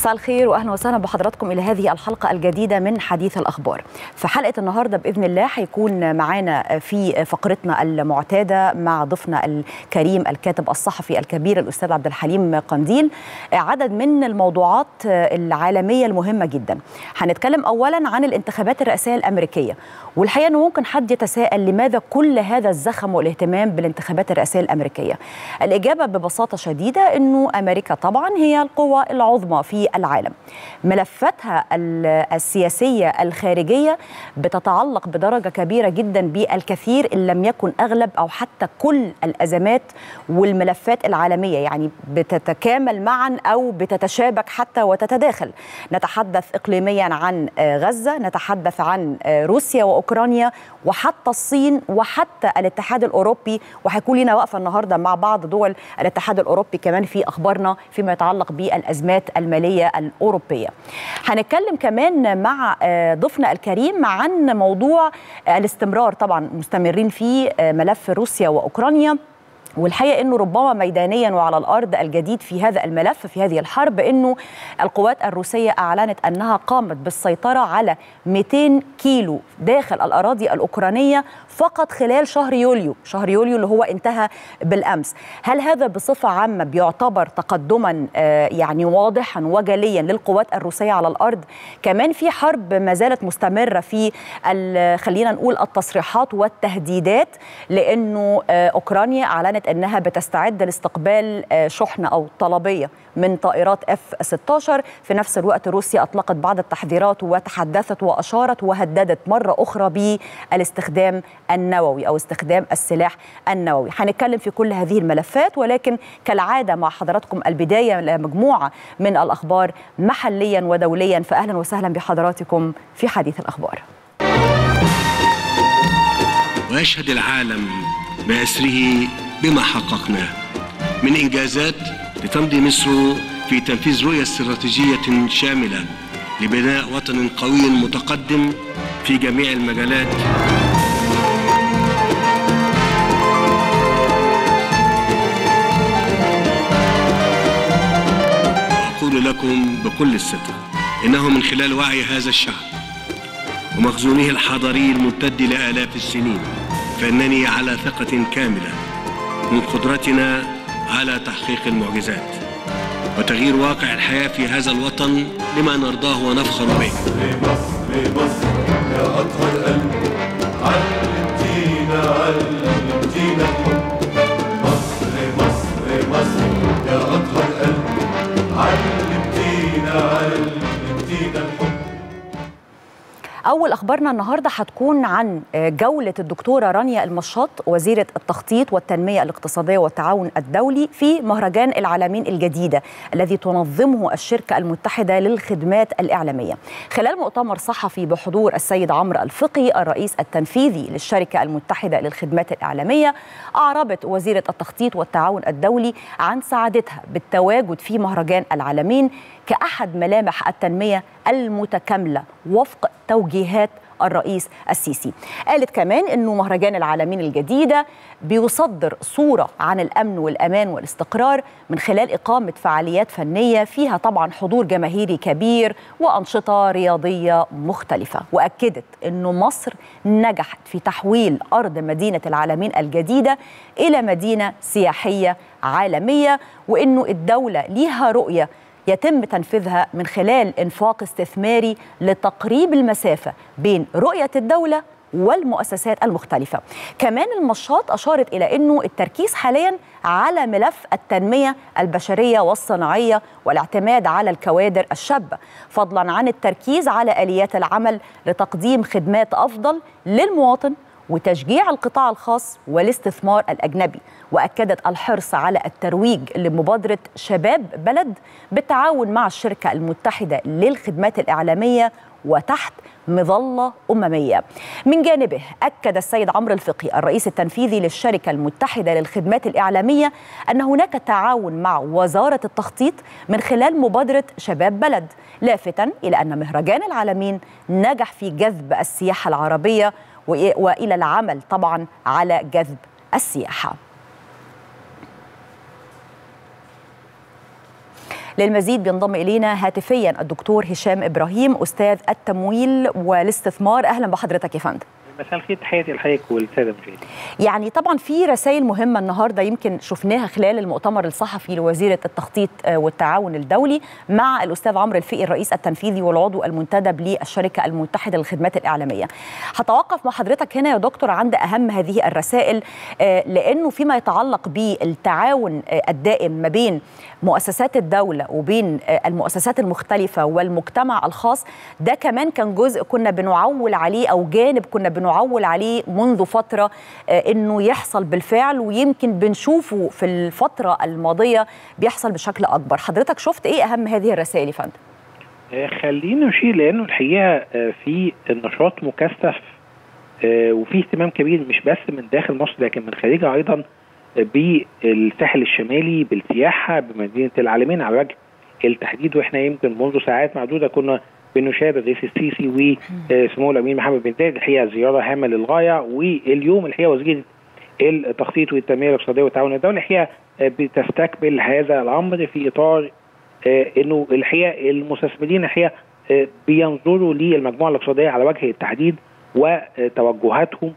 مساء الخير واهلا وسهلا بحضراتكم الى هذه الحلقه الجديده من حديث الاخبار. في حلقه النهارده باذن الله هيكون معانا في فقرتنا المعتاده مع ضيفنا الكريم الكاتب الصحفي الكبير الاستاذ عبد الحليم قنديل عدد من الموضوعات العالميه المهمه جدا. هنتكلم اولا عن الانتخابات الرئاسيه الامريكيه والحقيقه انه ممكن حد يتساءل لماذا كل هذا الزخم والاهتمام بالانتخابات الرئاسيه الامريكيه؟ الاجابه ببساطه شديده انه امريكا طبعا هي القوه العظمى في العالم. ملفاتها السياسيه الخارجيه بتتعلق بدرجه كبيره جدا بالكثير ان لم يكن اغلب او حتى كل الازمات والملفات العالميه يعني بتتكامل معا او بتتشابك حتى وتتداخل. نتحدث اقليميا عن غزه، نتحدث عن روسيا واوكرانيا وحتى الصين وحتى الاتحاد الاوروبي وهيكون لنا وقفه النهارده مع بعض دول الاتحاد الاوروبي كمان في اخبارنا فيما يتعلق بالازمات الماليه الاوروبيه. هنتكلم كمان مع ضيفنا الكريم عن موضوع الاستمرار طبعا مستمرين في ملف روسيا واوكرانيا والحقيقه انه ربما ميدانيا وعلى الارض الجديد في هذا الملف في هذه الحرب انه القوات الروسيه اعلنت انها قامت بالسيطره على 200 كيلو داخل الاراضي الاوكرانيه فقط خلال شهر يوليو، شهر يوليو اللي هو انتهى بالامس. هل هذا بصفه عامه بيعتبر تقدما يعني واضحا وجليا للقوات الروسيه على الارض؟ كمان في حرب ما زالت مستمره في خلينا نقول التصريحات والتهديدات لانه اوكرانيا اعلنت انها بتستعد لاستقبال شحنه او طلبيه من طائرات اف 16 في نفس الوقت روسيا اطلقت بعض التحذيرات وتحدثت واشارت وهددت مره اخرى بالاستخدام النووي او استخدام السلاح النووي هنتكلم في كل هذه الملفات ولكن كالعاده مع حضراتكم البدايه لمجموعه من الاخبار محليا ودوليا فاهلا وسهلا بحضراتكم في حديث الاخبار ويشهد العالم بأسره بما حققناه من إنجازات لتمضي مصر في تنفيذ رؤية استراتيجية شاملة لبناء وطن قوي متقدم في جميع المجالات وأقول لكم بكل الصدق إنه من خلال وعي هذا الشعب ومخزونه الحضاري الممتد لآلاف السنين فإنني على ثقة كاملة من قدرتنا على تحقيق المعجزات وتغيير واقع الحياة في هذا الوطن لما نرضاه ونفخر به مصر مصر يا أطهر قلب علمتينا علمتينا الحب مصر مصر مصر يا أطهر قلب علمتينا علمتينا الحب أول أخبارنا النهاردة هتكون عن جولة الدكتورة رانيا المشاط وزيرة التخطيط والتنمية الاقتصادية والتعاون الدولي في مهرجان العالمين الجديدة الذي تنظمه الشركة المتحدة للخدمات الإعلامية خلال مؤتمر صحفي بحضور السيد عمرو الفقي الرئيس التنفيذي للشركة المتحدة للخدمات الإعلامية أعربت وزيرة التخطيط والتعاون الدولي عن سعادتها بالتواجد في مهرجان العالمين كأحد ملامح التنمية المتكاملة وفق توجيهات الرئيس السيسي قالت كمان أنه مهرجان العالمين الجديدة بيصدر صورة عن الأمن والأمان والاستقرار من خلال إقامة فعاليات فنية فيها طبعا حضور جماهيري كبير وأنشطة رياضية مختلفة وأكدت أنه مصر نجحت في تحويل أرض مدينة العالمين الجديدة إلى مدينة سياحية عالمية وأنه الدولة ليها رؤية يتم تنفيذها من خلال انفاق استثماري لتقريب المسافه بين رؤيه الدوله والمؤسسات المختلفه. كمان المشاط اشارت الى انه التركيز حاليا على ملف التنميه البشريه والصناعيه والاعتماد على الكوادر الشابه، فضلا عن التركيز على اليات العمل لتقديم خدمات افضل للمواطن وتشجيع القطاع الخاص والاستثمار الاجنبي واكدت الحرص على الترويج لمبادره شباب بلد بالتعاون مع الشركه المتحده للخدمات الاعلاميه وتحت مظله امميه. من جانبه اكد السيد عمرو الفقي الرئيس التنفيذي للشركه المتحده للخدمات الاعلاميه ان هناك تعاون مع وزاره التخطيط من خلال مبادره شباب بلد، لافتا الى ان مهرجان العالمين نجح في جذب السياحه العربيه والى العمل طبعا على جذب السياحه. للمزيد بينضم الينا هاتفيا الدكتور هشام ابراهيم استاذ التمويل والاستثمار اهلا بحضرتك يا فندم مساء الخير تحياتي لحضرتك والساده المشاهدين. يعني طبعا في رسائل مهمه النهارده يمكن شفناها خلال المؤتمر الصحفي لوزيره التخطيط والتعاون الدولي مع الاستاذ عمرو الفقي الرئيس التنفيذي والعضو المنتدب للشركه المتحده للخدمات الاعلاميه. هتوقف مع حضرتك هنا يا دكتور عند اهم هذه الرسائل لانه فيما يتعلق بالتعاون الدائم ما بين مؤسسات الدوله وبين المؤسسات المختلفه والمجتمع الخاص ده كمان كان جزء كنا بنعول عليه او جانب كنا بنعول عليه منذ فتره انه يحصل بالفعل ويمكن بنشوفه في الفتره الماضيه بيحصل بشكل اكبر حضرتك شفت ايه اهم هذه الرسائل يا فندم خلينا نشير لانه الحقيقه في نشاط مكثف وفي اهتمام كبير مش بس من داخل مصر لكن من خارجها ايضا بالساحل الشمالي بالسياحه بمدينه العالمين على وجه التحديد واحنا يمكن منذ ساعات معدوده كنا بنشاهد الرئيس السيسي وسمو الامين محمد بن زايد الحقيقه زياره هامه للغايه واليوم الحقيقه وزير التخطيط والتنميه الاقتصاديه والتعاون الدولي الحقيقه بتستكمل هذا الامر في اطار انه الحقيقه المستثمرين الحقيقه بينظروا للمجموعه الاقتصاديه على وجه التحديد وتوجهاتهم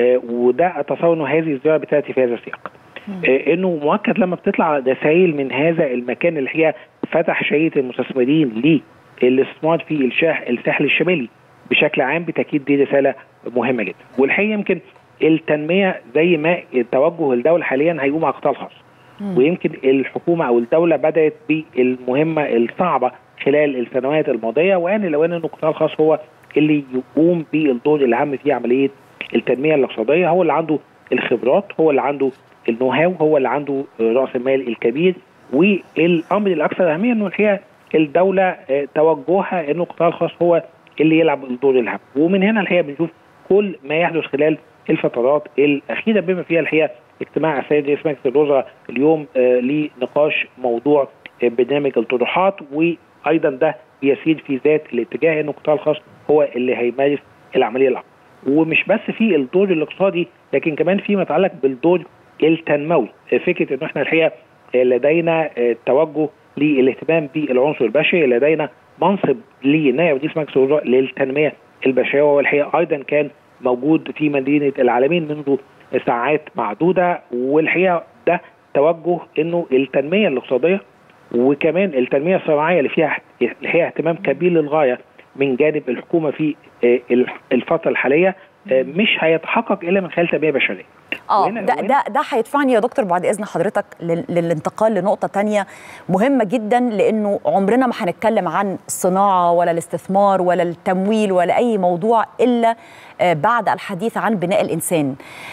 وده اتصور انه هذه الزياره بتاتي في هذا السياق. انه مؤكد لما بتطلع رسائل من هذا المكان اللي هي فتح شهيه المستثمرين للاستثمار في الساحل الشمالي بشكل عام بالتاكيد دي رساله مهمه جدا والحقيقه يمكن التنميه زي ما توجه الدوله حاليا هيقوم على القطاع الخاص ويمكن الحكومه او الدوله بدات بالمهمه الصعبه خلال السنوات الماضيه وان الاوان ان القطاع الخاص هو اللي يقوم بالدور الاهم في عمليه التنميه الاقتصاديه هو اللي عنده الخبرات هو اللي عنده النو هاو هو اللي عنده راس المال الكبير والامر الاكثر اهميه انه الحقيقه الدوله توجهها انه القطاع الخاص هو اللي يلعب الدور الاهم ومن هنا الحقيقه بنشوف كل ما يحدث خلال الفترات الاخيره بما فيها الحقيقه اجتماع السيد رئيس مجلس الوزراء اليوم آه لنقاش موضوع آه برنامج الطروحات وايضا ده بيسير في ذات الاتجاه انه القطاع الخاص هو اللي هيمارس العمليه الاكبر ومش بس في الدور الاقتصادي لكن كمان فيما يتعلق بالدور التنموي فكره انه احنا الحقيقه لدينا توجه للاهتمام بالعنصر البشري لدينا منصب لنائب رئيس مجلس الوزراء للتنميه البشريه والحقيقه ايضا كان موجود في مدينه العالمين منذ ساعات معدوده والحقيقه ده توجه انه التنميه الاقتصاديه وكمان التنميه الصناعيه اللي فيها الحقيقه اهتمام كبير للغايه من جانب الحكومه في الفتره الحاليه مش هيتحقق الا من خلال تنميه بشريه. اه ده ده ده هيدفعني يا دكتور بعد اذن حضرتك للانتقال لنقطه تانية مهمه جدا لانه عمرنا ما هنتكلم عن الصناعه ولا الاستثمار ولا التمويل ولا اي موضوع الا بعد الحديث عن بناء الانسان.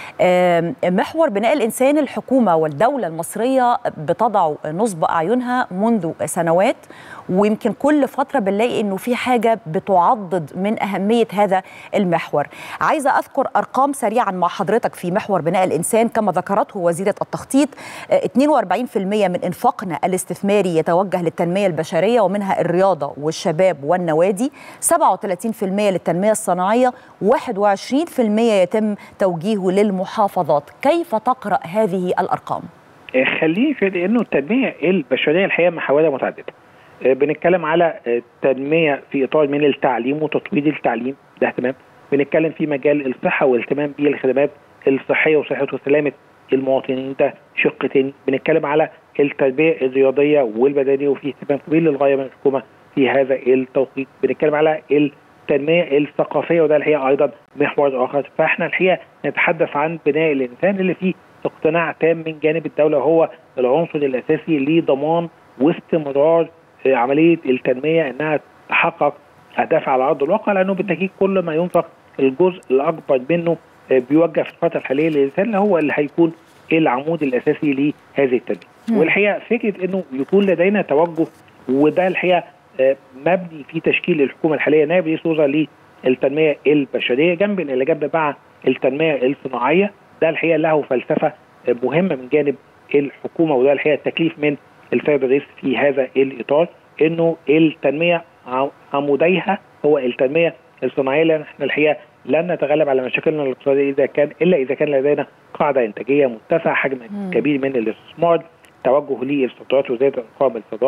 محور بناء الانسان الحكومه والدوله المصريه بتضع نصب اعينها منذ سنوات ويمكن كل فتره بنلاقي انه في حاجه بتعضد من اهميه هذا المحور. عايزه اذكر ارقام سريعا مع حضرتك في محور بناء الانسان كما ذكرته وزيره التخطيط 42% من انفاقنا الاستثماري يتوجه للتنميه البشريه ومنها الرياضه والشباب والنوادي 37% للتنميه الصناعيه 21% يتم توجيهه للمحافظات كيف تقرا هذه الارقام خليه في لانه التنميه البشريه الحقيقه محاورها متعدده بنتكلم على تنميه في اطار من التعليم وتطوير التعليم ده اهتمام بنتكلم في مجال الصحه والاهتمام بالخدمات الصحيه وصحه وسلامه المواطنين ده شق تاني بنتكلم على التربيه الرياضيه والبدنيه وفي اهتمام كبير للغايه من الحكومه في هذا التوقيت بنتكلم على التنميه الثقافيه وده الحقيقه ايضا محور اخر فاحنا الحقيقه نتحدث عن بناء الانسان اللي فيه اقتناع تام من جانب الدوله هو العنصر الاساسي لضمان واستمرار عمليه التنميه انها تحقق اهداف على ارض الواقع لانه بالتاكيد كل ما ينفق الجزء الاكبر منه بيوجه في الفتره الحاليه للانسان هو اللي هيكون العمود الاساسي لهذه التنميه. والحقيقه فكره انه يكون لدينا توجه وده الحقيقه مبني في تشكيل الحكومه الحاليه نائب رئيس وزراء للتنميه البشريه جنب اللي جنب مع التنميه الصناعيه ده الحقيقه له فلسفه مهمه من جانب الحكومه وده الحقيقه التكليف من السيد الرئيس في هذا الاطار انه التنميه عموديها هو التنميه الصناعيه لان احنا الحقيقه لن نتغلب على مشاكلنا الاقتصاديه اذا كان الا اذا كان لدينا قاعده انتاجيه متسعه حجم كبير من الاستثمار توجه للصادرات وزياده ارقام الصادرات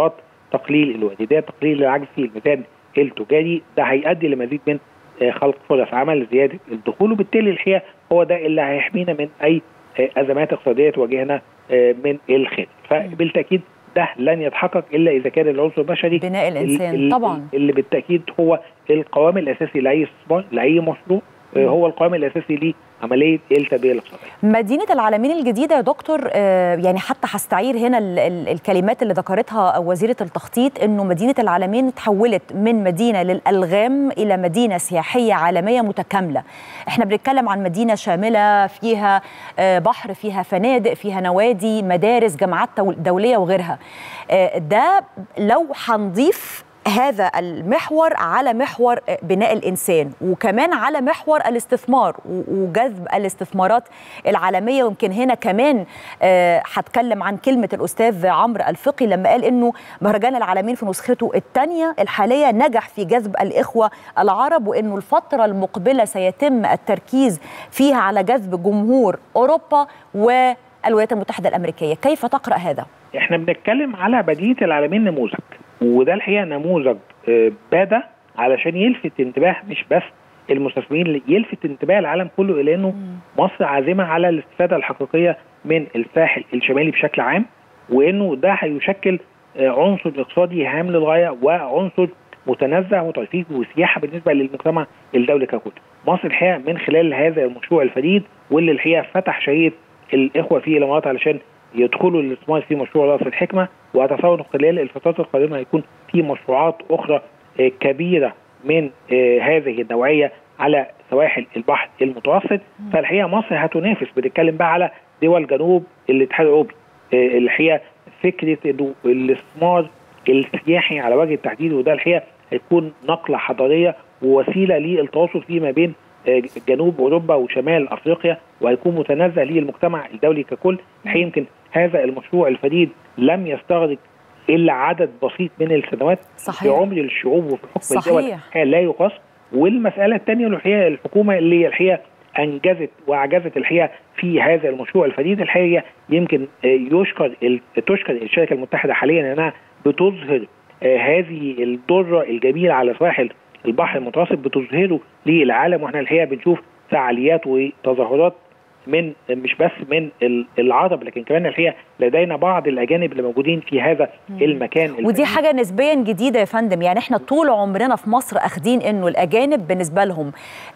تقليل الواردات تقليل العجز في الميزان التجاري ده هيؤدي لمزيد من آه، خلق فرص عمل زياده الدخول وبالتالي الحقيقه هو ده اللي هيحمينا من اي آه، ازمات اقتصاديه تواجهنا آه، من الخارج فبالتاكيد ده لن يتحقق الا اذا كان العنصر البشري بناء الإنسان، ال- ال- طبعاً. اللي بالتاكيد هو القوام الاساسي لاي استثمار لاي مشروع آه، هو القوام الاساسي لعمليه التنميه الاقتصاديه مدينة العالمين الجديدة يا دكتور آه، يعني حتى هستعير هنا ال- ال- الكلمات اللي ذكرتها وزيرة التخطيط انه مدينة العالمين تحولت من مدينة للألغام إلى مدينة سياحية عالمية متكاملة احنا بنتكلم عن مدينة شاملة فيها آه، بحر فيها فنادق فيها نوادي مدارس جامعات دول- دولية وغيرها آه، ده لو هنضيف هذا المحور على محور بناء الانسان وكمان على محور الاستثمار و- وجذب الاستثمارات العالميه ويمكن هنا كمان آه، هتكلم عن كلمه الاستاذ عمرو الفقي لما قال انه مهرجان العالمين في نسخته الثانيه الحاليه نجح في جذب الاخوه العرب وانه الفتره المقبله سيتم التركيز فيها على جذب جمهور اوروبا والولايات المتحده الامريكيه كيف تقرا هذا احنا بنتكلم على مدينه العالمين نموذج وده الحقيقه نموذج آه، بدا علشان يلفت انتباه مش بس المستثمرين يلفت انتباه العالم كله الى انه مصر عازمه على الاستفاده الحقيقيه من الساحل الشمالي بشكل عام وانه ده هيشكل آه، عنصر اقتصادي هام للغايه وعنصر متنزه وترفيه وسياحه بالنسبه للمجتمع الدولي ككل. مصر الحقيقه من خلال هذا المشروع الفريد واللي الحقيقه فتح شهيه الاخوه في الامارات علشان يدخلوا الاستثمار في مشروع راس الحكمه واتصور خلال الفترات القادمه هيكون في مشروعات اخرى آه، كبيره من آه، هذه النوعيه على سواحل البحر المتوسط فالحقيقه مصر هتنافس بنتكلم بقى على دول جنوب الاتحاد الاوروبي آه، الحقيقه فكره انه الاستثمار السياحي على وجه التحديد وده الحقيقه هيكون نقله حضاريه ووسيله للتواصل فيما بين آه، جنوب اوروبا وشمال افريقيا وهيكون متنزه للمجتمع الدولي ككل الحقيقه يمكن هذا المشروع الفريد لم يستغرق الا عدد بسيط من السنوات صحيح. في عمر الشعوب وفي حكم صحيح. الدول الحقيقة لا يقاس والمساله الثانيه الحقيقه الحكومه اللي هي الحقيقه انجزت واعجزت الحقيقه في هذا المشروع الفريد الحقيقه يمكن آه، يشكر ال- تشكر الشركه المتحده حاليا انها بتظهر آه، هذه الدره الجميله على سواحل البحر المتوسط بتظهره للعالم واحنا الحقيقه بنشوف فعاليات وتظاهرات من مش بس من ال- العرب لكن كمان الحقيقه لدينا بعض الاجانب اللي موجودين في هذا المكان ودي الفريد. حاجه نسبيا جديده يا فندم يعني احنا طول عمرنا في مصر اخدين انه الاجانب بالنسبه لهم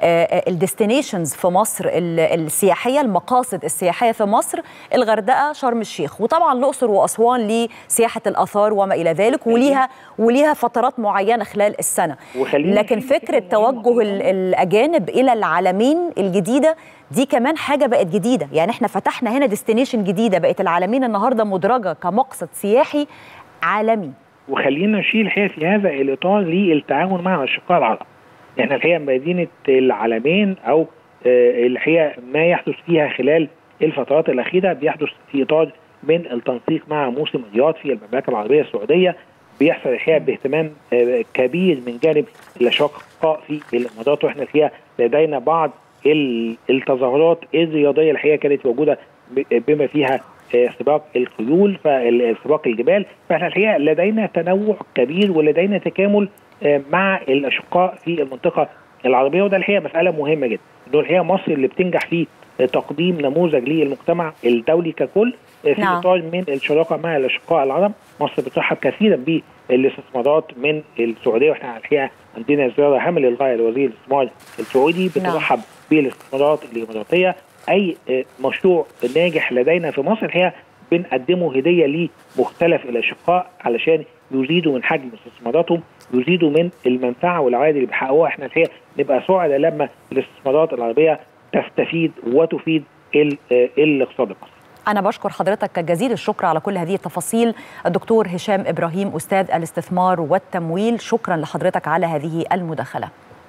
الديستنيشنز في مصر ال- السياحيه المقاصد السياحيه في مصر الغردقه شرم الشيخ وطبعا الاقصر واسوان لسياحه الاثار وما الى ذلك وليها وليها فترات معينه خلال السنه وخلينا لكن نشوف فكره كده مهمة توجه ال- الاجانب الى العالمين الجديده دي كمان حاجه بقت جديده يعني احنا فتحنا هنا ديستنيشن جديده بقت العالمين النهارده مدرجه كمقصد سياحي عالمي وخلينا نشيل الحقيقه في هذا الاطار للتعاون مع الاشقاء العرب. احنا الحقيقه مدينه العالمين او آه، الحقيقه ما يحدث فيها خلال الفترات الاخيره بيحدث في اطار من التنسيق مع موسم الرياض في المملكه العربيه السعوديه بيحصل الحقيقه باهتمام آه، كبير من جانب الاشقاء في الامارات واحنا الحقيقه لدينا بعض ال- التظاهرات الرياضيه الحقيقه كانت موجوده ب- بما فيها آه، سباق الخيول فسباق الجبال فاحنا الحقيقه لدينا تنوع كبير ولدينا تكامل آه، مع الاشقاء في المنطقه العربيه وده الحقيقه مساله مهمه جدا انه الحقيقه مصر اللي بتنجح في آه، تقديم نموذج للمجتمع الدولي ككل آه، في نعم. اطار من الشراكه مع الاشقاء العرب مصر بترحب كثيرا بالاستثمارات من السعوديه واحنا الحقيقه عندنا زياره هامه للغايه لوزير الاستثمار السعودي بترحب بالاستثمارات الاماراتيه اي آه، مشروع ناجح لدينا في مصر الحقيقه بنقدمه هديه لمختلف الاشقاء علشان يزيدوا من حجم استثماراتهم يزيدوا من المنفعه والعوائد اللي بيحققوها احنا الحقيقه نبقى سعداء لما الاستثمارات العربيه تستفيد وتفيد ال- آه، الاقتصاد المصري أنا بشكر حضرتك جزيل الشكر على كل هذه التفاصيل الدكتور هشام إبراهيم أستاذ الاستثمار والتمويل شكرا لحضرتك على هذه المداخلة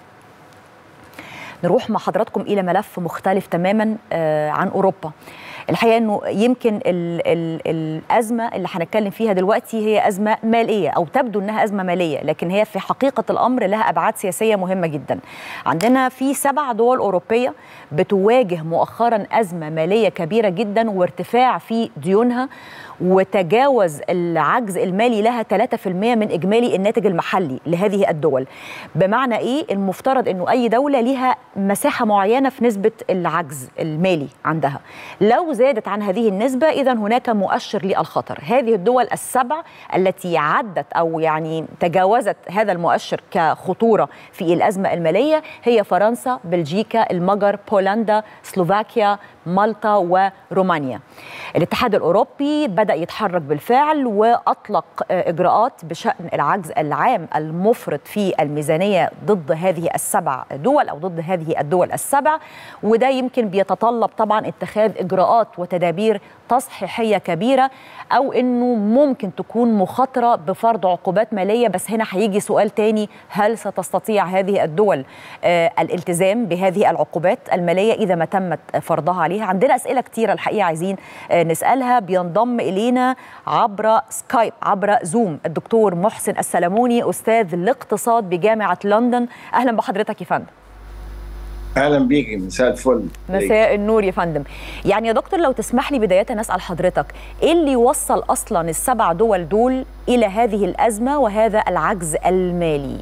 نروح مع حضراتكم إلى ملف مختلف تماما آه، عن أوروبا الحقيقة أنه يمكن ال ال الأزمة اللي هنتكلم فيها دلوقتي هي أزمة مالية أو تبدو أنها أزمة مالية لكن هي في حقيقة الأمر لها أبعاد سياسية مهمة جدا عندنا في سبع دول أوروبية بتواجه مؤخرا ازمه ماليه كبيره جدا وارتفاع في ديونها وتجاوز العجز المالي لها 3% من اجمالي الناتج المحلي لهذه الدول بمعنى ايه المفترض انه اي دوله ليها مساحه معينه في نسبه العجز المالي عندها لو زادت عن هذه النسبه اذا هناك مؤشر للخطر هذه الدول السبع التي عدت او يعني تجاوزت هذا المؤشر كخطوره في الازمه الماليه هي فرنسا بلجيكا المجر بولندا سلوفاكيا مالطا ورومانيا الاتحاد الاوروبي بدا يتحرك بالفعل واطلق اجراءات بشان العجز العام المفرط في الميزانيه ضد هذه السبع دول او ضد هذه الدول السبع وده يمكن بيتطلب طبعا اتخاذ اجراءات وتدابير تصحيحيه كبيره او انه ممكن تكون مخاطره بفرض عقوبات ماليه بس هنا هيجي سؤال تاني هل ستستطيع هذه الدول آه الالتزام بهذه العقوبات الماليه اذا ما تمت فرضها عليها عندنا اسئله كتيره الحقيقه عايزين آه نسالها بينضم الينا عبر سكايب عبر زوم الدكتور محسن السلموني استاذ الاقتصاد بجامعه لندن اهلا بحضرتك يا فندم اهلا بيكي مساء الفل مساء النور يا فندم يعني يا دكتور لو تسمح لي بدايه اسال حضرتك ايه اللي وصل اصلا السبع دول دول الى هذه الازمه وهذا العجز المالي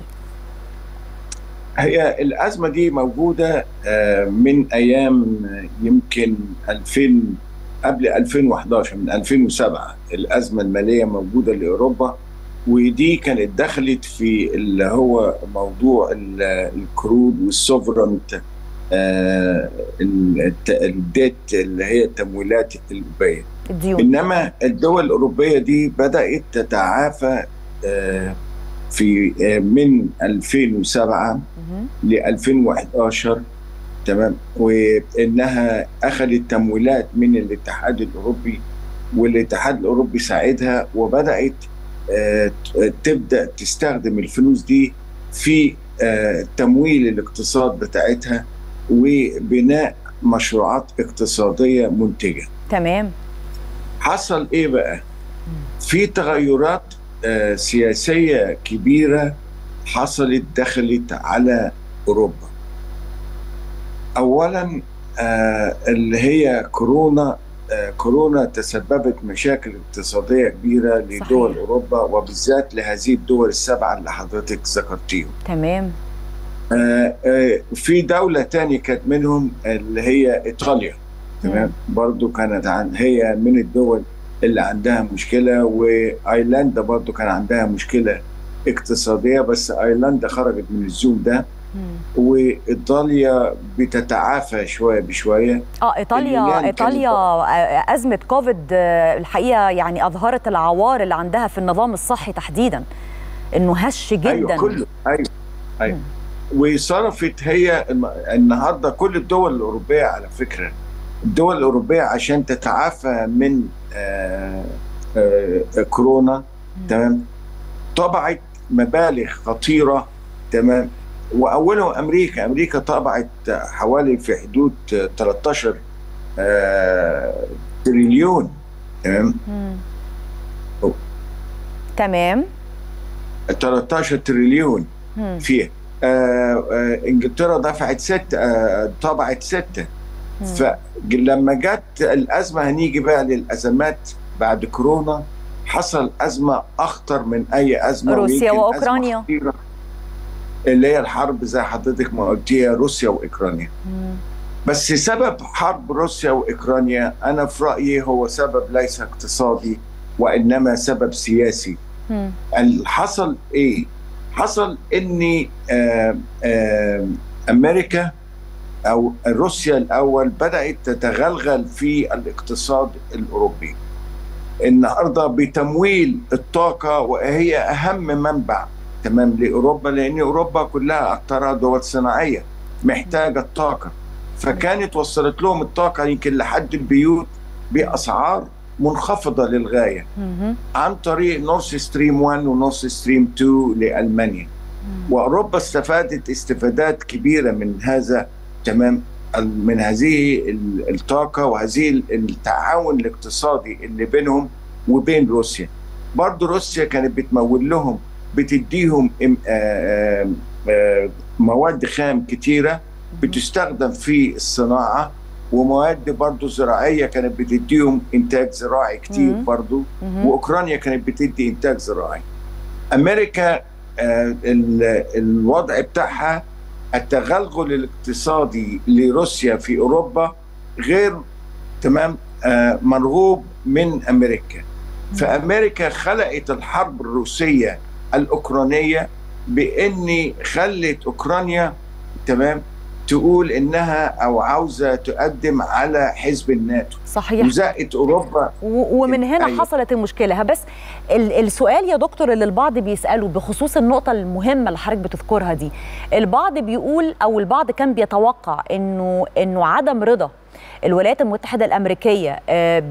هي الازمه دي موجوده من ايام يمكن 2000 قبل 2011 من 2007 الازمه الماليه موجوده لاوروبا ودي كانت دخلت في اللي هو موضوع الكرود والسوفرنت الديت اللي هي التمويلات الاوروبيه الديون انما الدول الاوروبيه دي بدات تتعافى في من 2007 ل 2011 تمام وانها اخذت تمويلات من الاتحاد الاوروبي والاتحاد الاوروبي ساعدها وبدات تبدا تستخدم الفلوس دي في تمويل الاقتصاد بتاعتها وبناء مشروعات اقتصاديه منتجه. تمام. حصل ايه بقى؟ في تغيرات سياسيه كبيره حصلت دخلت على اوروبا. اولا اللي هي كورونا كورونا تسببت مشاكل اقتصاديه كبيره لدول صحيح. اوروبا وبالذات لهذه الدول السبعه اللي حضرتك ذكرتيهم. تمام. آآ آآ في دوله تانية كانت منهم اللي هي ايطاليا تمام برضو كانت عن هي من الدول اللي عندها مشكله وايرلندا برضو كان عندها مشكله اقتصاديه بس ايرلندا خرجت من الزوم ده وايطاليا بتتعافى شويه بشويه اه ايطاليا ايطاليا ازمه كوفيد الحقيقه يعني اظهرت العوار اللي عندها في النظام الصحي تحديدا انه هش جدا ايوه كله ايوه ايوه وصرفت هي النهارده كل الدول الاوروبيه على فكره الدول الاوروبيه عشان تتعافى من آآ آآ كورونا تمام طبعت مبالغ خطيره تمام واولهم امريكا امريكا طبعت حوالي في حدود 13 تريليون تمام تمام 13 تريليون فيها آه آه انجلترا دفعت ستة آه طبعت ستة فلما جت الازمه هنيجي بقى للازمات بعد كورونا حصل ازمه اخطر من اي ازمه روسيا واوكرانيا أزمة اللي هي الحرب زي حضرتك ما قلتيها روسيا واوكرانيا بس سبب حرب روسيا واوكرانيا انا في رايي هو سبب ليس اقتصادي وانما سبب سياسي اللي حصل ايه حصل ان آآ آآ امريكا او روسيا الاول بدات تتغلغل في الاقتصاد الاوروبي النهارده بتمويل الطاقه وهي اهم منبع تمام لاوروبا لان اوروبا كلها اكثرها دول صناعيه محتاجه الطاقه فكانت وصلت لهم الطاقه يمكن لحد البيوت باسعار منخفضه للغايه عن طريق نورث ستريم 1 ونورث ستريم 2 لالمانيا واوروبا استفادت استفادات كبيره من هذا تمام من هذه الطاقه وهذه التعاون الاقتصادي اللي بينهم وبين روسيا برضه روسيا كانت بتمول لهم بتديهم مواد خام كتيره بتستخدم في الصناعه ومواد برضو زراعيه كانت بتديهم انتاج زراعي كتير مم. برضو مهم. واوكرانيا كانت بتدي انتاج زراعي امريكا آه، ال- الوضع بتاعها التغلغل الاقتصادي لروسيا في اوروبا غير تمام آه، مرغوب من امريكا فامريكا خلقت الحرب الروسيه الاوكرانيه بان خلت اوكرانيا تمام تقول انها او عاوزه تقدم على حزب الناتو صحيح وزقت اوروبا و- ومن هنا أيوة. حصلت المشكله بس ال- السؤال يا دكتور اللي البعض بيساله بخصوص النقطه المهمه اللي حضرتك بتذكرها دي البعض بيقول او البعض كان بيتوقع انه انه عدم رضا الولايات المتحده الامريكيه آه،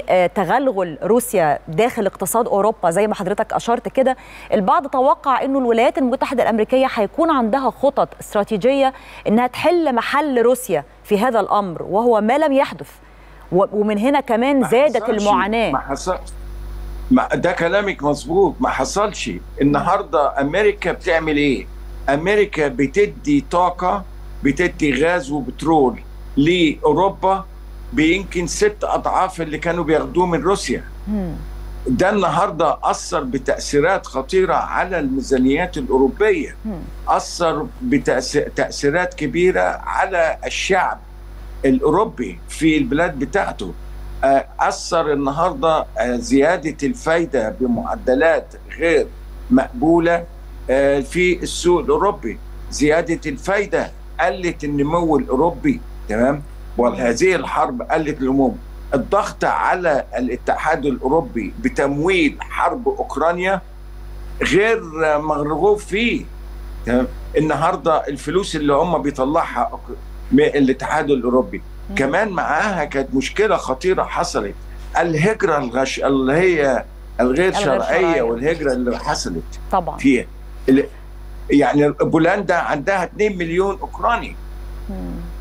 بتغلغل روسيا داخل اقتصاد اوروبا زي ما حضرتك اشرت كده البعض توقع انه الولايات المتحده الامريكيه هيكون عندها خطط استراتيجيه انها تحل محل روسيا في هذا الامر وهو ما لم يحدث و- ومن هنا كمان ما زادت حصلش. المعاناه ما حصلش ما ده كلامك مظبوط ما حصلش النهارده امريكا بتعمل ايه امريكا بتدي طاقه بتدي غاز وبترول لاوروبا بيمكن ست اضعاف اللي كانوا بياخدوه من روسيا مم. ده النهارده اثر بتاثيرات خطيره على الميزانيات الاوروبيه مم. اثر بتاثيرات كبيره على الشعب الاوروبي في البلاد بتاعته آه، اثر النهارده آه، زياده الفايده بمعدلات غير مقبوله آه، في السوق الاوروبي زياده الفايده قلت النمو الاوروبي تمام وهذه الحرب قلت النمو الضغط على الاتحاد الاوروبي بتمويل حرب اوكرانيا غير آه، مرغوب فيه تمام النهارده الفلوس اللي هم بيطلعها أوك- من الاتحاد الاوروبي مم. كمان معاها كانت مشكله خطيره حصلت الهجره الغش اللي هي الغير الغير شرعيه شرعية. والهجره اللي حصلت طبعا فيها ال- يعني بولندا عندها 2 مليون اوكراني مم.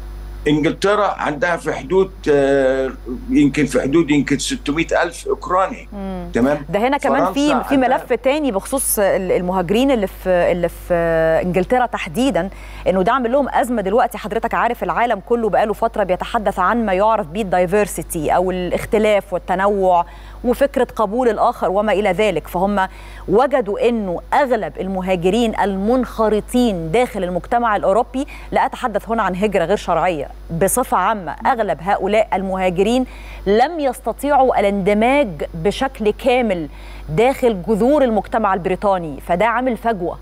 انجلترا عندها في حدود آه، يمكن في حدود يمكن 600 الف اوكراني مم. تمام ده هنا كمان في فرنسا في عندها- ملف تاني بخصوص ال- المهاجرين اللي في اللي في انجلترا تحديدا انه ده عامل لهم ازمه دلوقتي حضرتك عارف العالم كله بقاله فتره بيتحدث عن ما يعرف بيه الدايفرسيتي او الاختلاف والتنوع وفكره قبول الاخر وما الى ذلك فهم وجدوا انه اغلب المهاجرين المنخرطين داخل المجتمع الاوروبي لا اتحدث هنا عن هجره غير شرعيه بصفه عامه اغلب هؤلاء المهاجرين لم يستطيعوا الاندماج بشكل كامل داخل جذور المجتمع البريطاني فده عامل فجوه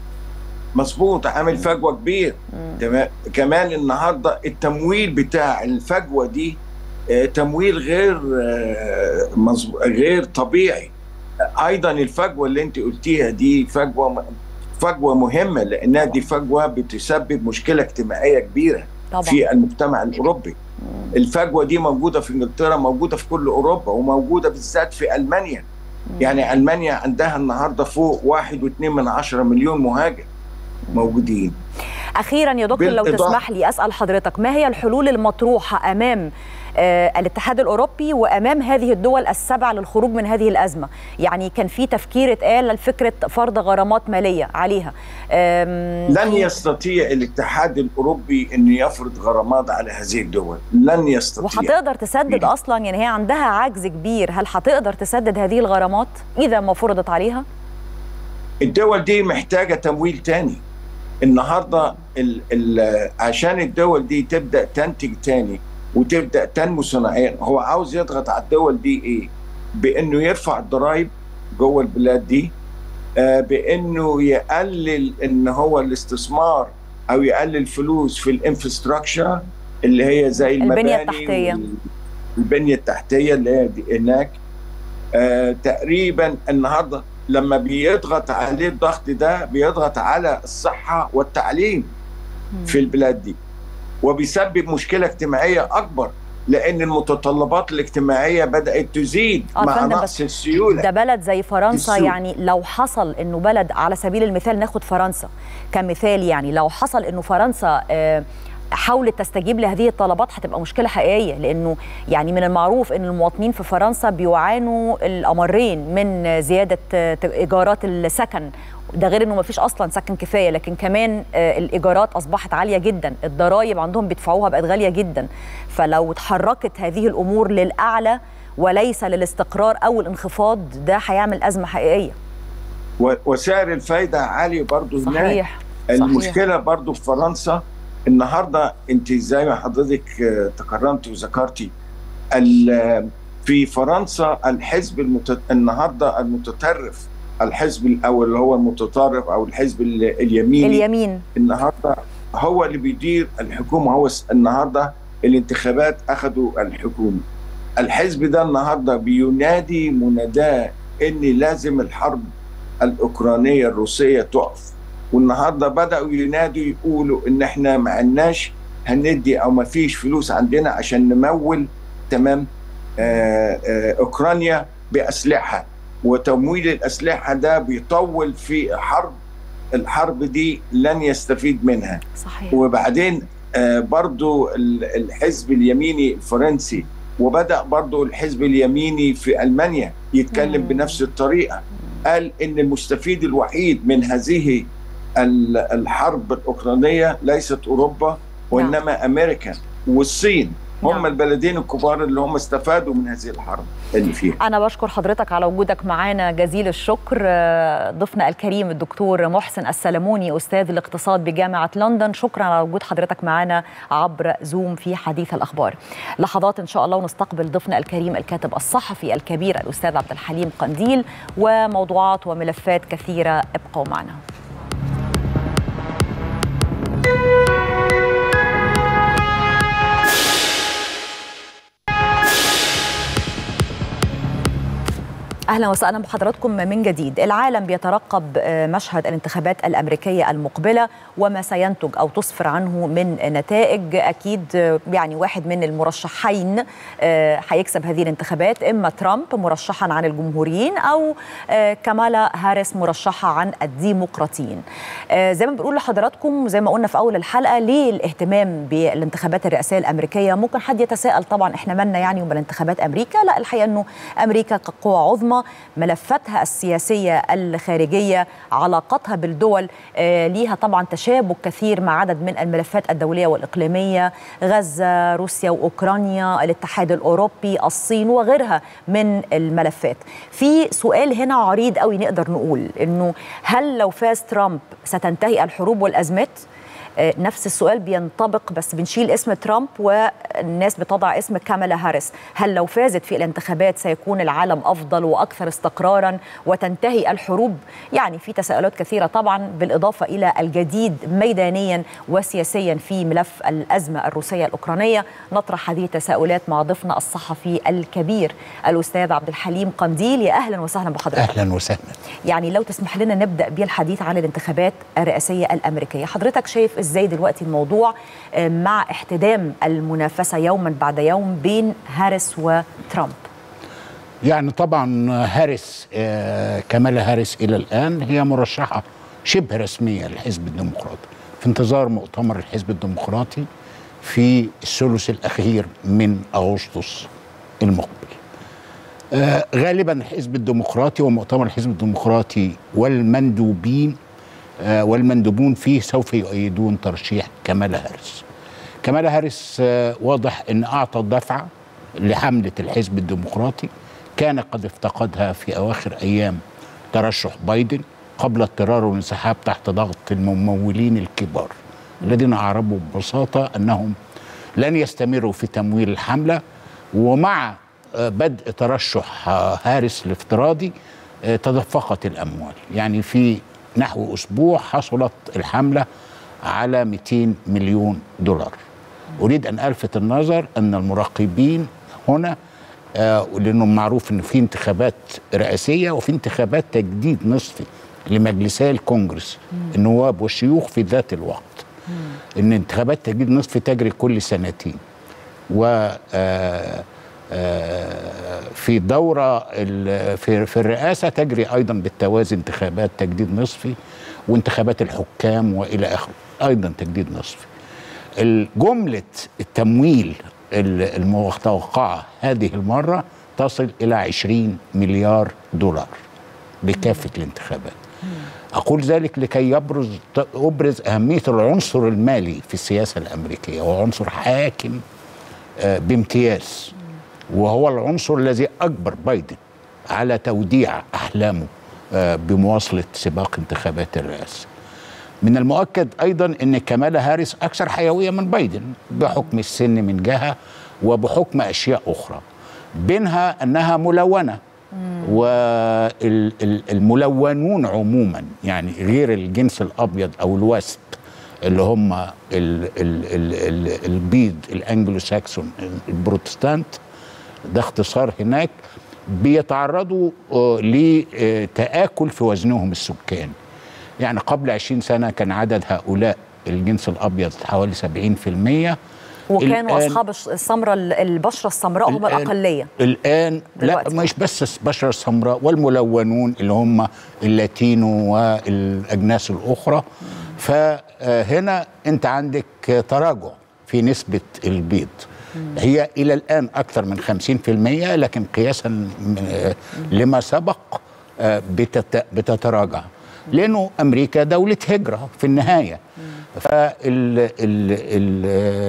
مظبوط عامل فجوه كبير تمام كمان النهارده التمويل بتاع الفجوه دي آه، تمويل غير آه، مظبو- غير طبيعي آه، ايضا الفجوه اللي انت قلتيها دي فجوه م- فجوه مهمه لانها دي فجوه بتسبب مشكله اجتماعيه كبيره طبعا في المجتمع الاوروبي الفجوه دي موجوده في انجلترا موجوده في كل اوروبا وموجوده بالذات في المانيا يعني المانيا عندها النهارده فوق واحد واتنين من عشرة مليون مهاجر موجودين اخيرا يا دكتور لو بالإضافة- تسمح لي اسال حضرتك ما هي الحلول المطروحه امام آه الاتحاد الاوروبي وامام هذه الدول السبع للخروج من هذه الازمه يعني كان في تفكير اتقال لفكره فرض غرامات ماليه عليها آم، لن يستطيع الاتحاد الاوروبي ان يفرض غرامات على هذه الدول لن يستطيع وهتقدر تسدد اصلا يعني هي عندها عجز كبير هل هتقدر تسدد هذه الغرامات اذا ما فرضت عليها الدول دي محتاجه تمويل تاني النهارده ال ال عشان الدول دي تبدا تنتج تاني وتبدا تنمو صناعيا هو عاوز يضغط على الدول دي ايه؟ بانه يرفع الضرائب جوه البلاد دي آه بانه يقلل ان هو الاستثمار او يقلل فلوس في الانفراستراكشر اللي هي زي البنية المباني التحتية. وال- البنيه التحتيه اللي هي دي هناك آه تقريبا النهارده لما بيضغط عليه الضغط ده بيضغط على الصحه والتعليم في البلاد دي وبيسبب مشكله اجتماعيه اكبر لان المتطلبات الاجتماعيه بدات تزيد آه، مع فندم، نقص السيوله ده بلد زي فرنسا السوق. يعني لو حصل انه بلد على سبيل المثال ناخد فرنسا كمثال يعني لو حصل انه فرنسا آه، حاولت تستجيب لهذه الطلبات هتبقى مشكله حقيقيه لانه يعني من المعروف ان المواطنين في فرنسا بيعانوا الامرين من زياده ايجارات السكن ده غير انه ما فيش اصلا سكن كفايه لكن كمان الايجارات اصبحت عاليه جدا الضرائب عندهم بيدفعوها بقت غاليه جدا فلو اتحركت هذه الامور للاعلى وليس للاستقرار او الانخفاض ده هيعمل ازمه حقيقيه وسعر الفايده عالي برضو هناك صحيح المشكله برضو في فرنسا النهارده انت زي ما حضرتك تكرمتي وذكرتي في فرنسا الحزب المتت... النهارده المتطرف الحزب الاول اللي هو المتطرف او الحزب اليميني اليمين النهارده هو اللي بيدير الحكومه هو النهارده الانتخابات اخذوا الحكومه الحزب ده النهارده بينادي مناداه ان لازم الحرب الاوكرانيه الروسيه تقف والنهارده بداوا ينادوا يقولوا ان احنا ما عندناش هندي او ما فيش فلوس عندنا عشان نمول تمام آآ آآ اوكرانيا باسلحه وتمويل الاسلحه ده بيطول في حرب الحرب دي لن يستفيد منها صحيح وبعدين برضو الحزب اليميني الفرنسي وبدا برضو الحزب اليميني في المانيا يتكلم مم. بنفس الطريقه قال ان المستفيد الوحيد من هذه الحرب الاوكرانيه ليست اوروبا وانما نعم. امريكا والصين هم نعم. البلدين الكبار اللي هم استفادوا من هذه الحرب اللي فيها انا بشكر حضرتك على وجودك معانا جزيل الشكر ضيفنا الكريم الدكتور محسن السلموني استاذ الاقتصاد بجامعه لندن شكرا على وجود حضرتك معانا عبر زوم في حديث الاخبار لحظات ان شاء الله ونستقبل ضيفنا الكريم الكاتب الصحفي الكبير الاستاذ عبد الحليم قنديل وموضوعات وملفات كثيره ابقوا معنا اهلا وسهلا بحضراتكم من جديد العالم بيترقب مشهد الانتخابات الامريكيه المقبله وما سينتج او تصفر عنه من نتائج اكيد يعني واحد من المرشحين هيكسب هذه الانتخابات اما ترامب مرشحا عن الجمهوريين او كمالا هاريس مرشحه عن الديمقراطيين زي ما بنقول لحضراتكم زي ما قلنا في اول الحلقه ليه الاهتمام بالانتخابات الرئاسيه الامريكيه ممكن حد يتساءل طبعا احنا مالنا يعني ومال انتخابات امريكا لا الحقيقه انه امريكا كقوى عظمى ملفاتها السياسية الخارجية علاقتها بالدول آه ليها طبعا تشابك كثير مع عدد من الملفات الدولية والإقليمية غزة روسيا وأوكرانيا الاتحاد الأوروبي الصين وغيرها من الملفات في سؤال هنا عريض قوي نقدر نقول أنه هل لو فاز ترامب ستنتهي الحروب والأزمات نفس السؤال بينطبق بس بنشيل اسم ترامب والناس بتضع اسم كامالا هاريس هل لو فازت في الانتخابات سيكون العالم أفضل وأكثر استقرارا وتنتهي الحروب يعني في تساؤلات كثيرة طبعا بالإضافة إلى الجديد ميدانيا وسياسيا في ملف الأزمة الروسية الأوكرانية نطرح هذه التساؤلات مع ضيفنا الصحفي الكبير الأستاذ عبد الحليم قنديل يا أهلا وسهلا بحضرتك أهلا وسهلا يعني لو تسمح لنا نبدأ بالحديث عن الانتخابات الرئاسية الأمريكية حضرتك شايف ازاي دلوقتي الموضوع مع احتدام المنافسه يوما بعد يوم بين هاريس وترامب يعني طبعا هاريس كمالا هاريس الى الان هي مرشحه شبه رسميه للحزب الديمقراطي في انتظار مؤتمر الحزب الديمقراطي في الثلث الاخير من اغسطس المقبل غالبا الحزب الديمقراطي ومؤتمر الحزب الديمقراطي والمندوبين والمندوبون فيه سوف يؤيدون ترشيح كمالا هاريس كمالا هاريس واضح ان اعطى دفعه لحمله الحزب الديمقراطي كان قد افتقدها في اواخر ايام ترشح بايدن قبل اضطراره والانسحاب تحت ضغط الممولين الكبار الذين اعربوا ببساطه انهم لن يستمروا في تمويل الحمله ومع بدء ترشح هاريس الافتراضي تدفقت الاموال يعني في نحو اسبوع حصلت الحمله على 200 مليون دولار. اريد ان الفت النظر ان المراقبين هنا آه لانه معروف ان في انتخابات رئاسيه وفي انتخابات تجديد نصفي لمجلسي الكونجرس النواب والشيوخ في ذات الوقت. ان انتخابات تجديد نصفي تجري كل سنتين. و آه في دورة في, في الرئاسة تجري أيضا بالتوازي انتخابات تجديد نصفي وانتخابات الحكام وإلى آخره أيضا تجديد نصفي جمله التمويل ال- المتوقعه هذه المره تصل الى 20 مليار دولار لكافه الانتخابات أقول ذلك لكي يبرز أبرز أهمية العنصر المالي في السياسة الأمريكية وهو عنصر حاكم آه، بامتياز وهو العنصر الذي أجبر بايدن على توديع أحلامه آه، بمواصلة سباق انتخابات الرئاسة من المؤكد أيضا أن كمالا هاريس أكثر حيوية من بايدن بحكم السن من جهة وبحكم أشياء أخرى بينها أنها ملونة والملونون عموما يعني غير الجنس الابيض او الوسب اللي هم ال ال ال ال البيض الانجلو ساكسون البروتستانت ده اختصار هناك بيتعرضوا آه، لتآكل في وزنهم السكاني يعني قبل 20 سنة كان عدد هؤلاء الجنس الأبيض حوالي 70% وكانوا الآن- اصحاب الش- السمراء البشره السمراء هم الآن- الاقليه الان لا دلوقتي. مش بس البشره السمراء والملونون اللي هم اللاتينو والاجناس الاخرى فهنا انت عندك تراجع في نسبه البيض هي الى الان اكثر من 50% لكن قياسا من- آه، لما سبق آه، بتت- بتتراجع لانه امريكا دوله هجره في النهايه فال ال ال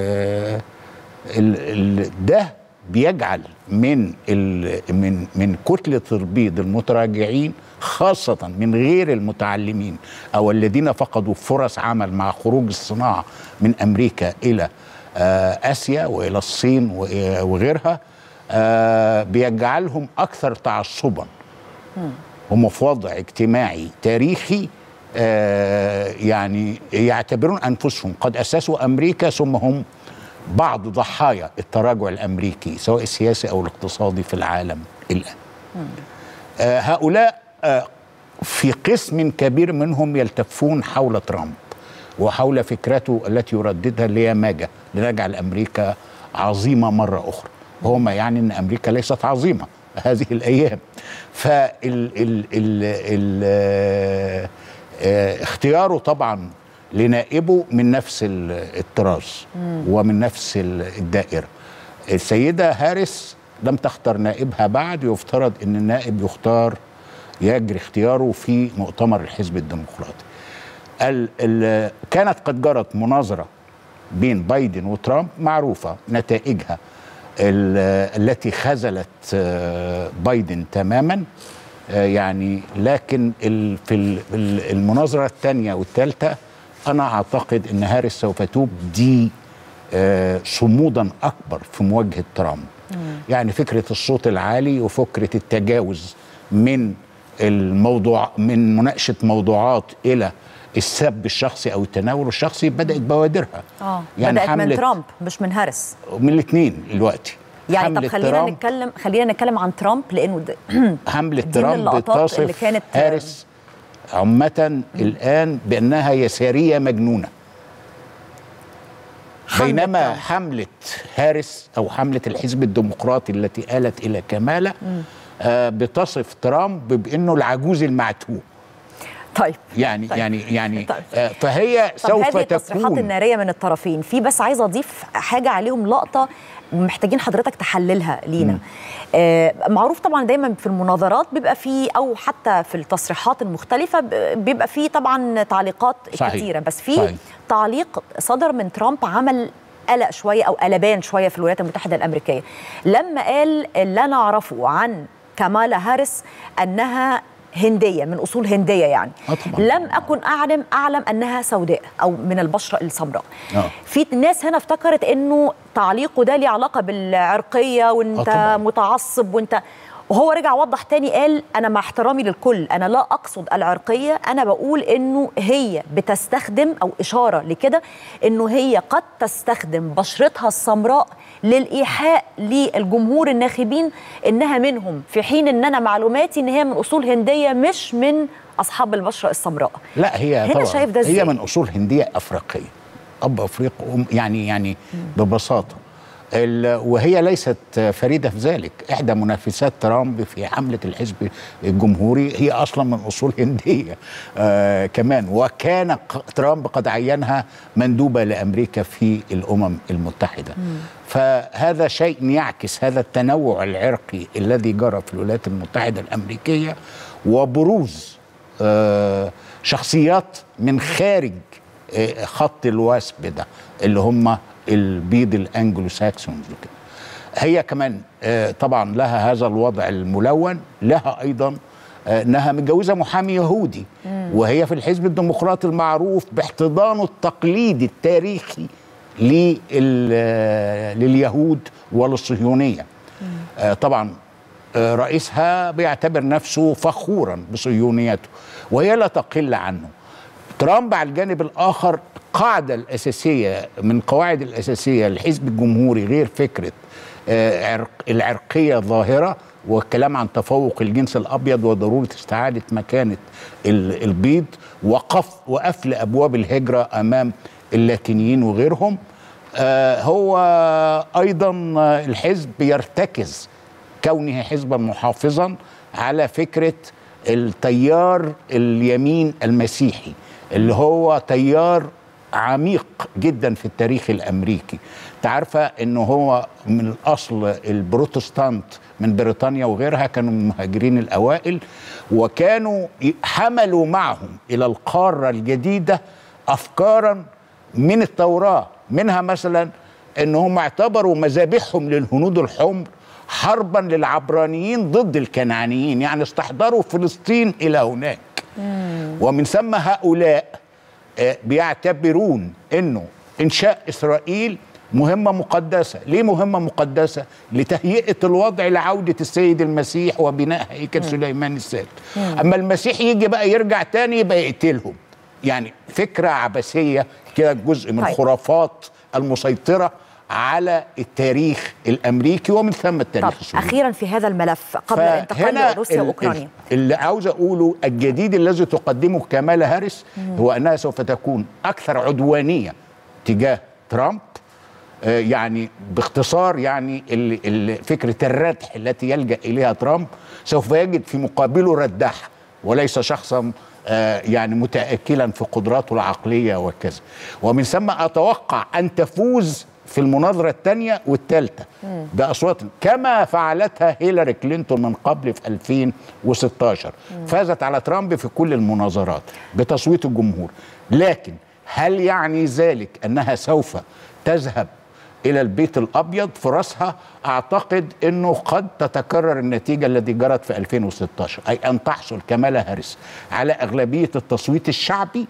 ال ال ده بيجعل من ال من من كتله البيض المتراجعين خاصه من غير المتعلمين او الذين فقدوا فرص عمل مع خروج الصناعه من امريكا الى آه، اسيا والى الصين و- وغيرها آه، بيجعلهم اكثر تعصبا هم في وضع اجتماعي تاريخي آه، يعني يعتبرون انفسهم قد اسسوا امريكا ثم هم بعض ضحايا التراجع الامريكي سواء السياسي او الاقتصادي في العالم الان. آه، هؤلاء آه، في قسم كبير منهم يلتفون حول ترامب وحول فكرته التي يرددها اللي هي ماجا لنجعل امريكا عظيمه مره اخرى وهو ما يعني ان امريكا ليست عظيمه هذه الايام فال ال ال ال آه، آه، اختياره طبعا لنائبه من نفس ال- الطراز ومن نفس ال- الدائره السيده هاريس لم تختار نائبها بعد يفترض ان النائب يختار يجري اختياره في مؤتمر الحزب الديمقراطي ال ال كانت قد جرت مناظرة بين بايدن وترامب معروفة نتائجها ال- التي خذلت آه، بايدن تماما آه، يعني لكن ال في ال- ال- المناظرة الثانية والثالثة أنا أعتقد أن هاريس سوف تبدي آه، صمودا أكبر في مواجهة ترامب يعني فكرة الصوت العالي وفكرة التجاوز من الموضوع من مناقشة موضوعات إلى السب الشخصي أو التناول الشخصي بدأت بوادرها اه يعني بدات من حملة- ترامب مش من هاريس من الاثنين دلوقتي يعني طب حملة خلينا ترامب- نتكلم خلينا نتكلم عن ترامب لانه ده حملة دي من ترامب اللقطات اللي تصف كانت- هارس عامة الآن بأنها يسارية مجنونة حملة بينما ترامب. حملة هارس أو حملة الحزب الديمقراطي التي آلت إلى كمالة آه بتصف ترامب بأنه العجوز المعتوه طيب يعني طيب. يعني يعني طيب. آه فهي طب سوف هذه التصريحات تكون الناريه من الطرفين في بس عايزه اضيف حاجه عليهم لقطه محتاجين حضرتك تحللها لينا آه معروف طبعا دايما في المناظرات بيبقى في او حتى في التصريحات المختلفه ب- بيبقى في طبعا تعليقات صحيح. كتيره بس في صحيح. تعليق صدر من ترامب عمل قلق شويه او قلبان شويه في الولايات المتحده الامريكيه لما قال اللي انا اعرفه عن كمالا هاريس انها هنديه من اصول هنديه يعني آه طبعاً. لم اكن اعلم اعلم انها سوداء او من البشره السمراء آه. في ناس هنا افتكرت انه تعليقه ده ليه علاقه بالعرقيه آه وانت طبعاً. متعصب وانت وهو رجع وضح تاني قال انا مع احترامي للكل انا لا اقصد العرقيه انا بقول انه هي بتستخدم او اشاره لكده انه هي قد تستخدم بشرتها السمراء للايحاء للجمهور الناخبين انها منهم في حين ان انا معلوماتي ان هي من اصول هنديه مش من اصحاب البشره السمراء لا هي هنا طبعا شايف ده هي إزاي؟ من اصول هنديه افريقيه اب افريقيا أم- يعني يعني ببساطه ال- وهي ليست فريده في ذلك احدى منافسات ترامب في حمله الحزب الجمهوري هي اصلا من اصول هنديه آه كمان وكان ق- ترامب قد عينها مندوبه لامريكا في الامم المتحده فهذا شيء يعكس هذا التنوع العرقي الذي جرى في الولايات المتحده الامريكيه وبروز آه شخصيات من خارج آه، خط الوثب ده اللي هم البيض الانجلو ساكسونز وكده هي كمان آه، طبعا لها هذا الوضع الملون لها ايضا آه، انها متجوزه محامي يهودي وهي في الحزب الديمقراطي المعروف باحتضانه التقليدي التاريخي لل- آه، لليهود وللصهيونيه آه، طبعا آه، رئيسها بيعتبر نفسه فخورا بصهيونيته وهي لا تقل عنه ترامب على الجانب الاخر القاعده الاساسيه من قواعد الاساسيه للحزب الجمهوري غير فكره آه، عرق العرقيه الظاهره والكلام عن تفوق الجنس الابيض وضروره استعاده مكانه ال- البيض وقف وقفل ابواب الهجره امام اللاتينيين وغيرهم آه، هو ايضا آه، الحزب يرتكز كونه حزبا محافظا على فكره التيار اليمين المسيحي اللي هو تيار عميق جدا في التاريخ الامريكي تعرفه انه هو من الاصل البروتستانت من بريطانيا وغيرها كانوا من المهاجرين الاوائل وكانوا ي- حملوا معهم الى القاره الجديده افكارا من التوراه منها مثلا انهم اعتبروا مذابحهم للهنود الحمر حربا للعبرانيين ضد الكنعانيين يعني استحضروا فلسطين الى هناك ومن ثم هؤلاء آه، بيعتبرون انه انشاء اسرائيل مهمه مقدسه، ليه مهمه مقدسه؟ لتهيئه الوضع لعوده السيد المسيح وبناء هيكل سليمان الثالث. اما المسيح يجي بقى يرجع تاني يبقى يقتلهم. يعني فكره عبثيه كده جزء من طيب. خرافات المسيطره على التاريخ الامريكي ومن ثم طب التاريخ السوري. اخيرا في هذا الملف قبل فهنا الانتقال لروسيا ال- واوكرانيا ال- اللي عاوز اقوله الجديد الذي تقدمه كمالا هاريس هو انها سوف تكون اكثر عدوانيه تجاه ترامب آه، يعني باختصار يعني ال- ال- فكره الردح التي يلجا اليها ترامب سوف يجد في مقابله رداح وليس شخصا آه، يعني متاكلا في قدراته العقليه وكذا ومن ثم اتوقع ان تفوز في المناظره الثانيه والثالثه باصوات كما فعلتها هيلاري كلينتون من قبل في 2016 فازت على ترامب في كل المناظرات بتصويت الجمهور لكن هل يعني ذلك انها سوف تذهب الى البيت الابيض فرصها اعتقد انه قد تتكرر النتيجه التي جرت في 2016 اي ان تحصل كمالا هاريس على اغلبيه التصويت الشعبي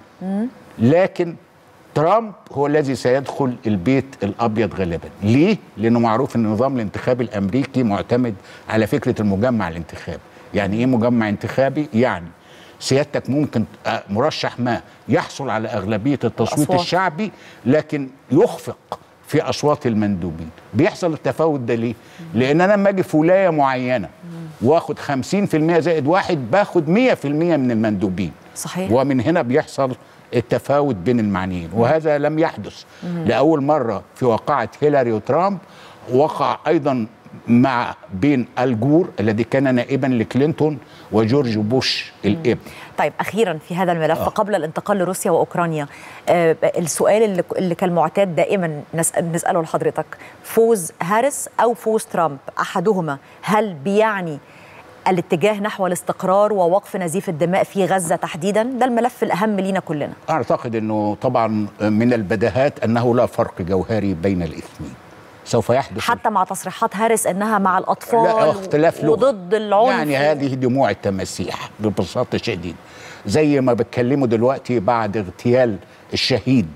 لكن ترامب هو الذي سيدخل البيت الابيض غالبا ليه لانه معروف ان النظام الانتخابي الامريكي معتمد على فكره المجمع الانتخابي يعني ايه مجمع انتخابي يعني سيادتك ممكن آه، مرشح ما يحصل على اغلبيه التصويت الأصوات. الشعبي لكن يخفق في اصوات المندوبين بيحصل التفاوت ده ليه لان انا لما اجي في ولايه معينه واخد 50% زائد واحد باخد 100% من المندوبين صحيح. ومن هنا بيحصل التفاوت بين المعنيين وهذا لم يحدث لأول مرة في واقعة هيلاري وترامب وقع أيضا مع بين الجور الذي كان نائبا لكلينتون وجورج بوش الابن طيب اخيرا في هذا الملف آه. قبل الانتقال لروسيا واوكرانيا آه السؤال اللي, اللي كالمعتاد دائما نسأل نساله لحضرتك فوز هاريس او فوز ترامب احدهما هل بيعني الاتجاه نحو الاستقرار ووقف نزيف الدماء في غزه تحديدا ده الملف الاهم لينا كلنا أعتقد أنه طبعا من البداهات أنه لا فرق جوهري بين الاثنين سوف يحدث حتى مع تصريحات هاريس انها مع الاطفال لا اختلاف لغة وضد العنف يعني هذه دموع التماسيح ببساطة شديدة زي ما بتكلموا دلوقتي بعد اغتيال الشهيد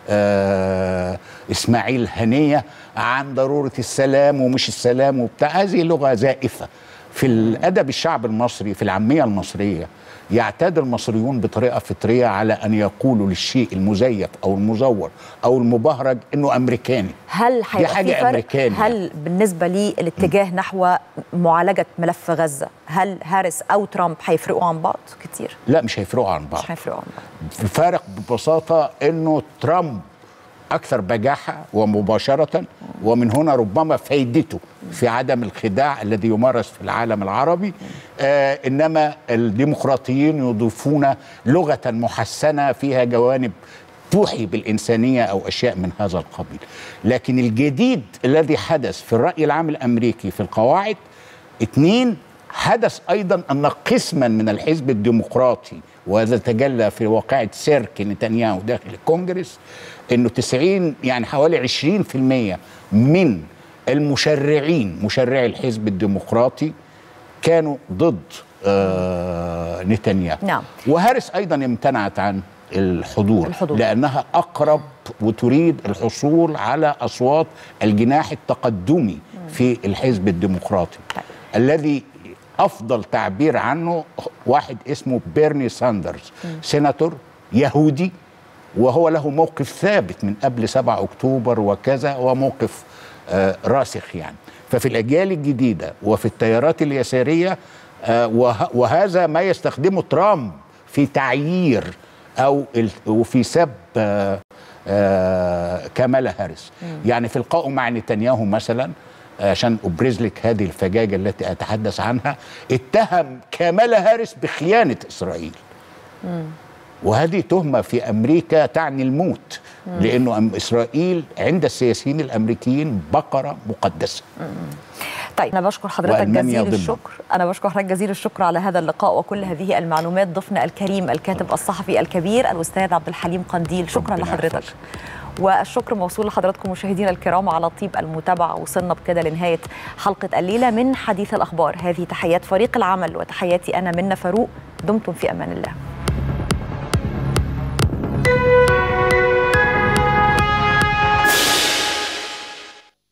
آه اسماعيل هنية عن ضرورة السلام ومش السلام وبتاع هذه لغة زائفة في الأدب الشعب المصري في العامية المصرية يعتاد المصريون بطريقة فطرية على أن يقولوا للشيء المزيف أو المزور أو المبهرج أنه أمريكاني هل دي هيبقى حاجة في فرق أمريكاني هل بالنسبه لي الاتجاه نحو معالجه ملف غزه هل هاريس او ترامب هيفرقوا عن بعض كتير لا مش هيفرقوا عن بعض مش هيفرقوا عن بعض الفارق ببساطة أنه ترامب أكثر بجاحة ومباشرة ومن هنا ربما فايدته في عدم الخداع الذي يمارس في العالم العربي آه انما الديمقراطيين يضيفون لغه محسنه فيها جوانب توحي بالإنسانية أو أشياء من هذا القبيل لكن الجديد الذي حدث في الرأي العام الأمريكي في القواعد اثنين حدث أيضا أن قسما من الحزب الديمقراطي وهذا تجلى في واقعة سيرك نتنياهو داخل الكونجرس أنه 90 يعني حوالي 20% من المشرعين مشرعي الحزب الديمقراطي كانوا ضد آه نتنياهو نعم. وهارس أيضا امتنعت عن الحضور, الحضور. لأنها أقرب وتريد الحصول على أصوات الجناح التقدمي في الحزب الديمقراطي طيب. الذي أفضل تعبير عنه واحد اسمه بيرني ساندرز سيناتور يهودي وهو له موقف ثابت من قبل 7 أكتوبر وكذا وموقف آه راسخ يعني ففي الأجيال الجديدة وفي التيارات اليسارية آه وه وهذا ما يستخدمه ترامب في تعيير او وفي سب آآ آآ كامالا هاريس يعني في لقائه مع نتنياهو مثلا عشان ابرز لك هذه الفجاجه التي اتحدث عنها اتهم كامالا هاريس بخيانه اسرائيل وهذه تهمه في امريكا تعني الموت لانه اسرائيل عند السياسيين الامريكيين بقره مقدسه طيب انا بشكر حضرتك وألمانيا جزيل ضمن. الشكر انا بشكر حضرتك جزيل الشكر على هذا اللقاء وكل هذه المعلومات ضيفنا الكريم الكاتب الصحفي الكبير الاستاذ عبد الحليم قنديل شكرا ربنا لحضرتك يحفظك. والشكر موصول لحضراتكم مشاهدينا الكرام على طيب المتابعه وصلنا بكده لنهايه حلقه الليله من حديث الاخبار هذه تحيات فريق العمل وتحياتي انا منى فاروق دمتم في امان الله